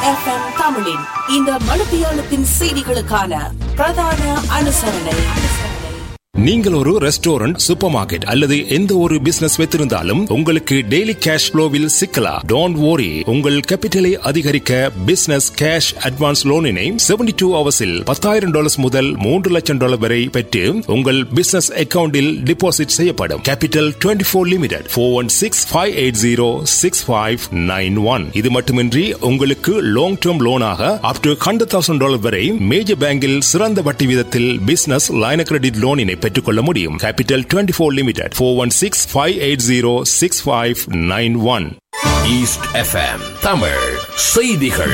FM தமிழின் இந்த மணித்தியாலத்தின் செய்திகளுக்கான பிரதான அனுசரணை நீங்கள் ஒரு ரெஸ்டாரண்ட் சூப்பர் மார்க்கெட் அல்லது எந்த ஒரு பிசினஸ் வைத்திருந்தாலும் உங்களுக்கு டெய்லி கேஷ் ஃப்ளோவில் சிக்கலாம் டோன்ட் worry உங்கள் கேபிட்டலை அதிகரிக்க பிசினஸ் கேஷ் அட்வான்ஸ் லோனினை 72 டூ ஹவர்ஸில் பத்தாயிரம் டாலர்ஸ் முதல் மூன்று லட்சம் டாலர் வரை பெற்று உங்கள் பிசினஸ் அக்கவுண்டில் டிபாசிட் செய்யப்படும் capital 24 four limited four one six five eight zero six five nine one இது மட்டுமின்றி உங்களுக்கு லாங் டேர்ம் லோனாக up to hundred thousand dollar வரை மேஜர் பேங்கில் சிறந்த வட்டி வீதத்தில் பிசினஸ் லைன கிரெடிட் லோனினை பெற்றுக்கொள்ள முடியும் capital 24 four limited four one six five eight zero six five nine one East FM Tamil செய்திகள்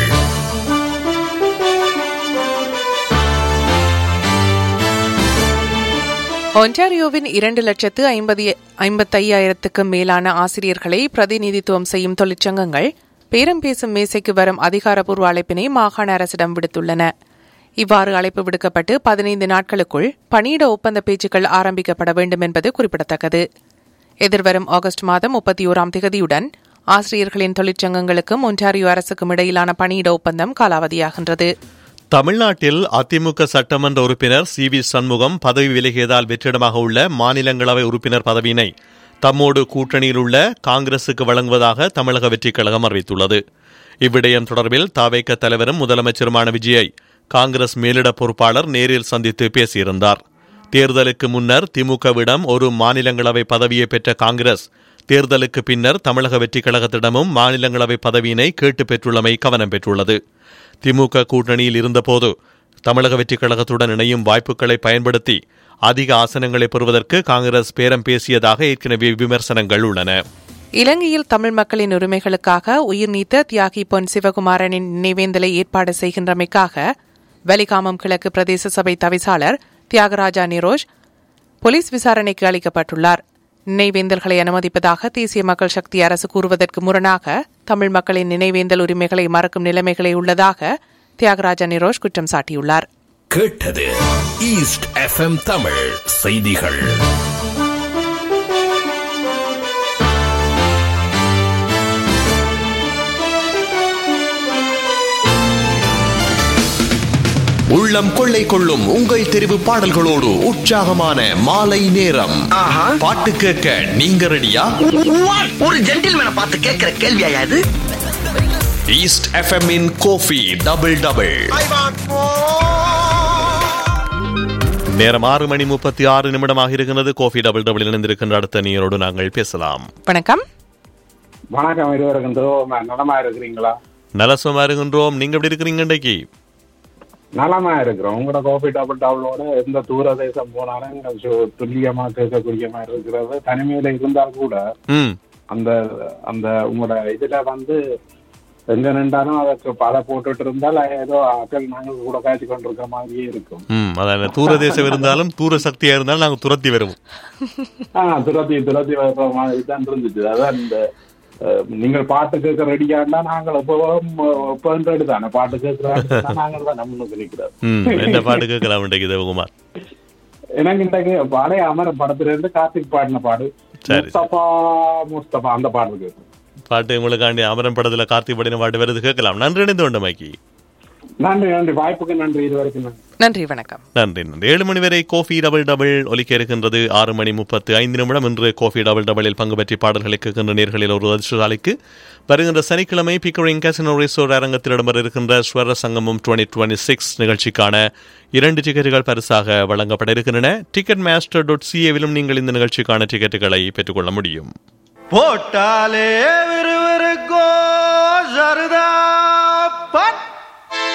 ஒன்டாரியோவின் இரண்டு லட்சத்து ஐம்பது ஐம்பத்தையாயிரத்துக்கும் மேலான ஆசிரியர்களை பிரதிநிதித்துவம் செய்யும் தொழிற்சங்கங்கள் பேரம் பேசும் மேசைக்கு வரும் அதிகாரப்பூர்வ அழைப்பினை மாகாண அரசிடம் விடுத்துள்ளன இவ்வாறு அழைப்பு விடுக்கப்பட்டு பதினைந்து நாட்களுக்குள் பணியிட ஒப்பந்த பேச்சுக்கள் ஆரம்பிக்கப்பட வேண்டும் என்பது குறிப்பிடத்தக்கது எதிர்வரும் ஆகஸ்ட் மாதம் முப்பத்தி ஓராம் திகதியுடன் ஆசிரியர்களின் தொழிற்சங்கங்களுக்கும் ஒன்டாரியோ அரசுக்கும் இடையிலான பணியிட ஒப்பந்தம் காலாவதியாகின்றது தமிழ்நாட்டில் அதிமுக சட்டமன்ற உறுப்பினர் சி வி சண்முகம் பதவி விலகியதால் வெற்றிடமாக உள்ள மாநிலங்களவை உறுப்பினர் பதவியினை தம்மோடு கூட்டணியில் உள்ள காங்கிரசுக்கு வழங்குவதாக தமிழக வெற்றிக் கழகம் அறிவித்துள்ளது இவ்விடயம் தொடர்பில் தாவேக்க தலைவரும் முதலமைச்சருமான விஜயை காங்கிரஸ் மேலிட பொறுப்பாளர் நேரில் சந்தித்து பேசியிருந்தார் தேர்தலுக்கு முன்னர் திமுகவிடம் ஒரு மாநிலங்களவை பதவியை பெற்ற காங்கிரஸ் தேர்தலுக்கு பின்னர் தமிழக வெற்றிக் கழகத்திடமும் மாநிலங்களவை பதவியினை கேட்டு பெற்றுள்ளமை கவனம் பெற்றுள்ளது திமுக கூட்டணியில் இருந்தபோது தமிழக வெற்றிக் கழகத்துடன் இணையும் வாய்ப்புகளை பயன்படுத்தி அதிக ஆசனங்களை பெறுவதற்கு காங்கிரஸ் பேரம் பேசியதாக ஏற்கனவே விமர்சனங்கள் உள்ளன இலங்கையில் தமிழ் மக்களின் உரிமைகளுக்காக உயிர் நீத்த தியாகி பொன் சிவகுமாரனின் நினைவேந்தலை ஏற்பாடு செய்கின்றமைக்காக வலிகாமம் கிழக்கு பிரதேச சபை தவிசாளர் தியாகராஜா நிரோஷ் போலீஸ் விசாரணைக்கு அளிக்கப்பட்டுள்ளார் நினைவேந்தல்களை அனுமதிப்பதாக தேசிய மக்கள் சக்தி அரசு கூறுவதற்கு முரணாக தமிழ் மக்களின் நினைவேந்தல் உரிமைகளை மறக்கும் நிலைமைகளே உள்ளதாக தியாகராஜா நிரோஷ் குற்றம் சாட்டியுள்ளார் கேட்டது ஈஸ்ட் எஃப்எம் தமிழ் செய்திகள் உள்ளம் கொள்ளை கொள்ளும் உங்கள் தெரிவு பாடல்களோடு உற்சாகமான மாலை நேரம் பாட்டு கேட்க நீங்க ரெடியா ஒரு ஜென்டில்மேனை பார்த்து கேட்கிற கேள்வியா இது East FM in coffee double double நேரம் ஆறு மணி முப்பத்தி ஆறு நிமிடமாக இருக்கிறது கோஃபி டபுள் டபுள் இணைந்திருக்கின்ற அடுத்த நீரோடு நாங்கள் பேசலாம் வணக்கம் வணக்கம் இருவருக்கும் திருவமா நலமா இருக்கிறீங்களா நலசமா இருக்கின்றோம் நீங்க எப்படி இருக்கிறீங்க இன்றைக்கு நலமா இருக்கிறோம் உங்களோட கோபி டபுள் டபுளோட எந்த தூர தேசம் போனாலும் இங்க சு- துல்லியமா கேட்கக்கூடிய மாதிரி இருக்கிறது தனிமையில இருந்தால் கூட ம் அந்த அந்த உங்களோட இதுல வந்து எங்க நின்றாலும் அதற்கு பல போட்டுட்டு இருந்தால் ஏதோ ஆக்கள் நாங்கள் கூட காய்ச்சி கொண்டிருக்கிற மாதிரியே இருக்கும் ம் அதான் தூர தேசம் இருந்தாலும் தூர சக்தியா இருந்தாலும் நாங்க துரத்தி வருவோம் ஆஹ் துரத்தி துரத்தி வர்ற மாதிரி தான் இருந்துச்சு அதான் இந்த அஹ், நீங்கள் பாட்டு கேட்க ரெடியாண்டா நாங்கள் எப்பவும் எப்போ ரெடி தானே பாட்டு கேட்கிறாங்க நாங்கள் தான் நம்மளுக்கு நிற்கிறோம் ம் என்ன பாட்டு கேட்கலாம் இன்றைக்கு தேவகுமார் எனக்கு இன்றைக்கு பழைய அமரம் படத்துல இருந்து கார்த்திக் பாடின பாடு சரி. முஸ்தபா முஸ்தபா அந்த பாடல் கேட்கும் பாட்டு உங்களுக்காண்டி அமரன் படத்துல கார்த்தி படின பாட்டு வருது கேட்கலாம் நன்றி இணைந்து கொண்ட மைக்கி நன்றி நன்றி வாய்ப்புக்கு நன்றி இது வரைக்கும் நன்றி நன்றி வணக்கம் நன்றி நன்றி ஏழு மணி வரை கோஃபி டபுள் டபுள் ஒலிக்க இருக்கின்றது ஆறு மணி முப்பத்து ஐந்து நிமிடம் இன்று கோஃபி டபுள் டபுளில் பங்கு பற்றி பாடல்களை கேட்கின்ற நேர்களில் ஒரு அதிர்ஷ்டசாலிக்கு வருகின்ற சனிக்கிழமை பிக்கரிங் கேசினோ ரிசோர்ட் அரங்கத்தில் இடம்பெற இருக்கின்ற ஸ்வர சங்கமம் டுவெண்ட்டி டுவெண்ட்டி சிக்ஸ் நிகழ்ச்சிக்கான இரண்டு டிக்கெட்டுகள் பரிசாக வழங்கப்பட இருக்கின்றன டிக்கெட் மாஸ்டர் டாட் சிஏவிலும் நீங்கள் இந்த நிகழ்ச்சிக்கான டிக்கெட்டுகளை பெற்றுக்கொள்ள முடியும் போட்டாலே